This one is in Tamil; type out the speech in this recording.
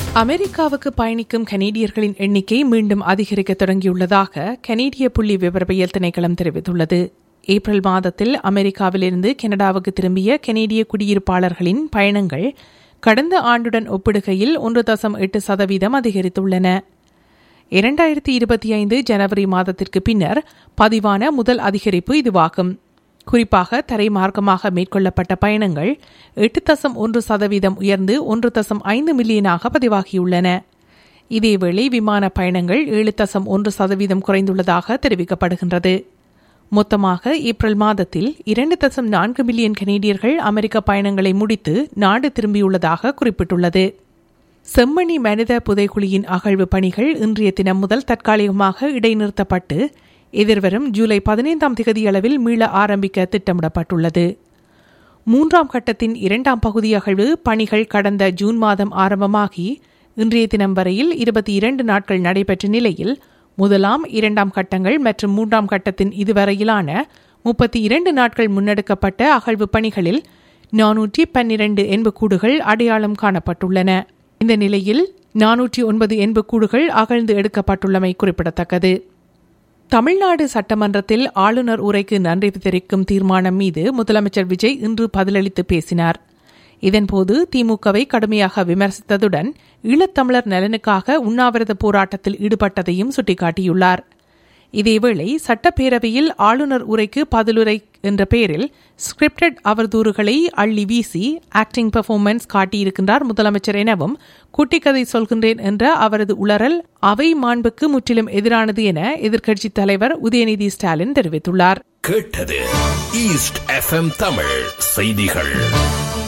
அமெரிக்காவுக்கு பயணிக்கும் கனேடியர்களின் எண்ணிக்கை மீண்டும் அதிகரிக்க தொடங்கியுள்ளதாக கனேடிய புள்ளி விவரவியல் திணைக்களம் தெரிவித்துள்ளது ஏப்ரல் மாதத்தில் அமெரிக்காவிலிருந்து கனடாவுக்கு திரும்பிய கனேடிய குடியிருப்பாளர்களின் பயணங்கள் கடந்த ஆண்டுடன் ஒப்பிடுகையில் ஒன்று தசம் எட்டு சதவீதம் அதிகரித்துள்ளன இரண்டாயிரத்தி இருபத்தி ஐந்து ஜனவரி மாதத்திற்கு பின்னர் பதிவான முதல் அதிகரிப்பு இதுவாகும் குறிப்பாக தரைமார்க்கமாக மேற்கொள்ளப்பட்ட பயணங்கள் எட்டு தசம் ஒன்று சதவீதம் உயர்ந்து ஒன்று தசம் ஐந்து மில்லியனாக பதிவாகியுள்ளன இதேவேளை விமான பயணங்கள் ஏழு தசம் ஒன்று சதவீதம் குறைந்துள்ளதாக தெரிவிக்கப்படுகின்றது மொத்தமாக ஏப்ரல் மாதத்தில் இரண்டு தசம் நான்கு மில்லியன் கனேடியர்கள் அமெரிக்க பயணங்களை முடித்து நாடு திரும்பியுள்ளதாக குறிப்பிட்டுள்ளது செம்மணி மனித புதைக்குழியின் அகழ்வு பணிகள் இன்றைய தினம் முதல் தற்காலிகமாக இடைநிறுத்தப்பட்டு எதிர்வரும் ஜூலை பதினைந்தாம் திகதியளவில் மீள ஆரம்பிக்க திட்டமிடப்பட்டுள்ளது மூன்றாம் கட்டத்தின் இரண்டாம் பகுதி அகழ்வு பணிகள் கடந்த ஜூன் மாதம் ஆரம்பமாகி இன்றைய தினம் வரையில் இருபத்தி இரண்டு நாட்கள் நடைபெற்ற நிலையில் முதலாம் இரண்டாம் கட்டங்கள் மற்றும் மூன்றாம் கட்டத்தின் இதுவரையிலான முப்பத்தி இரண்டு நாட்கள் முன்னெடுக்கப்பட்ட அகழ்வு பணிகளில் நானூற்றி பன்னிரண்டு எண்புக்கூடுகள் அடையாளம் காணப்பட்டுள்ளன இந்த நிலையில் நானூற்றி ஒன்பது எண்புக்கூடுகள் அகழ்ந்து எடுக்கப்பட்டுள்ளமை குறிப்பிடத்தக்கது தமிழ்நாடு சட்டமன்றத்தில் ஆளுநர் உரைக்கு நன்றி தெரிவிக்கும் தீர்மானம் மீது முதலமைச்சர் விஜய் இன்று பதிலளித்து பேசினார் இதன்போது திமுகவை கடுமையாக விமர்சித்ததுடன் ஈழத்தமிழர் நலனுக்காக உண்ணாவிரத போராட்டத்தில் ஈடுபட்டதையும் சுட்டிக்காட்டியுள்ளார் இதேவேளை சட்டப்பேரவையில் ஆளுநர் உரைக்கு பதிலுரை என்ற பெயரில் ஸ்கிரிப்டட் அவதூறுகளை அள்ளி வீசி ஆக்டிங் பெர்ஃபார்மன்ஸ் காட்டியிருக்கின்றார் முதலமைச்சர் எனவும் குட்டிக்கதை சொல்கின்றேன் என்ற அவரது உளறல் அவை மாண்புக்கு முற்றிலும் எதிரானது என எதிர்க்கட்சித் தலைவர் உதயநிதி ஸ்டாலின் தெரிவித்துள்ளார் கேட்டது ஈஸ்ட் எஃப்எம் தமிழ் செய்திகள்